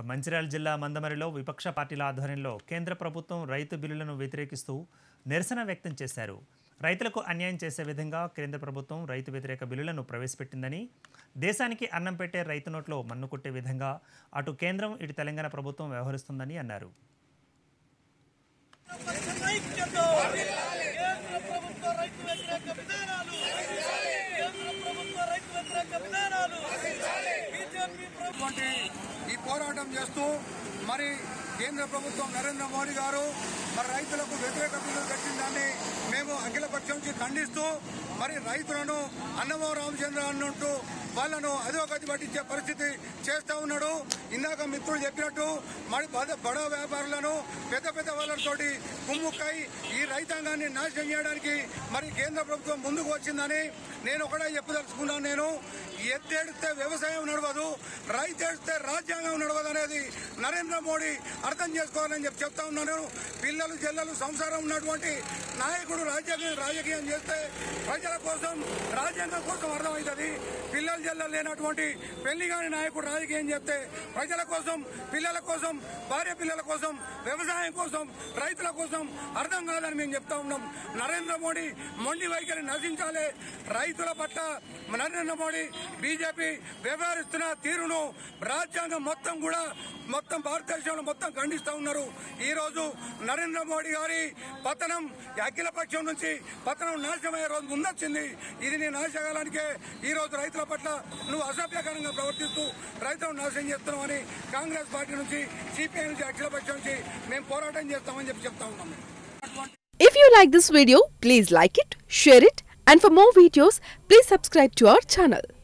మంచిర్యాల జిల్లా మందమరిలో విపక్ష పార్టీల ఆధ్వర్యంలో కేంద్ర ప్రభుత్వం రైతు బిల్లులను వ్యతిరేకిస్తూ నిరసన వ్యక్తం చేశారు రైతులకు అన్యాయం చేసే విధంగా కేంద్ర ప్రభుత్వం రైతు వ్యతిరేక బిల్లులను ప్రవేశపెట్టిందని దేశానికి అన్నం పెట్టే రైతు నోట్లో మన్ను కొట్టే విధంగా అటు కేంద్రం ఇటు తెలంగాణ ప్రభుత్వం వ్యవహరిస్తుందని అన్నారు ఐక్యత కేంద్ర ప్రభుత్వ రైతు వ్యతిరేక విధానాలు కేంద్ర ప్రభుత్వ రైతు వ్యతిరేక విధానాలు బీజేపీ ప్రభుత్వం ఇటువంటి ఈ పోరాటం చేస్తూ మరి కేంద్ర ప్రభుత్వం నరేంద్ర మోడీ గారు మరి రైతులకు వ్యతిరేక బిల్లు పెట్టిందని మేము అఖిలపక్షం నుంచి ఖండిస్తూ మరి రైతులను అన్నమో రామచంద్ర అన్నట్టు వాళ్ళను అధోగతి పట్టించే పరిస్థితి చేస్తా ఉన్నాడు ఇందాక మిత్రులు చెప్పినట్టు మరి బడ బడ వ్యాపారులను పెద్ద పెద్ద వాళ్ళతోటి కుమ్ముక్కై ఈ రైతాంగాన్ని నాశనం చేయడానికి మరి కేంద్ర ప్రభుత్వం ముందుకు వచ్చిందని నేను ఒకటే చెప్పదలుచుకున్నాను నేను ఎత్తేడితే వ్యవసాయం నడవదు రైతు ఏడిస్తే రాజ్యాంగం నడవదు అనేది నరేంద్ర మోడీ అర్థం చేసుకోవాలని చెప్పి చెప్తా ఉన్నాను పిల్లలు జల్లలు సంసారం ఉన్నటువంటి నాయకుడు రాజ్యాంగం రాజకీయం చేస్తే ప్రజల కోసం రాజ్యాంగం కోసం అర్థమవుతుంది పిల్లలు జల్లలు లేనటువంటి పెళ్లి కాని నాయకుడు రాజకీయం చేస్తే ప్రజల కోసం పిల్లల కోసం భార్య పిల్లల కోసం వ్యవసాయం కోసం రైతుల కోసం అర్థం కాదని మేము చెప్తా ఉన్నాం నరేంద్ర మోడీ మొండి వైఖరి నశించాలి రైతుల పట్ల నరేంద్ర మోడీ బీజేపీ వ్యవహరిస్తున్న తీరును రాజ్యాంగం మొత్తం కూడా మొత్తం భారతదేశంలో మొత్తం ఖండిస్తూ ఉన్నారు ఈ రోజు నరేంద్ర మోడీ గారి పతనం అఖిల పక్షం నుంచి పతనం నాశనమయ్యే రోజు ముందొచ్చింది ఇది నీ నాశకాలానికే ఈ రోజు రైతుల పట్ల నువ్వు అసభ్యకరంగా ప్రవర్తిస్తూ రైతులను నాశనం చేస్తున్నావని కాంగ్రెస్ పార్టీ నుంచి సిపిఐ నుంచి అఖిల పక్షం నుంచి మేము పోరాటం చేస్తామని చెప్పి చెప్తా ఉన్నాం If you like this video, please like it, share it, and for more videos, please subscribe to our channel.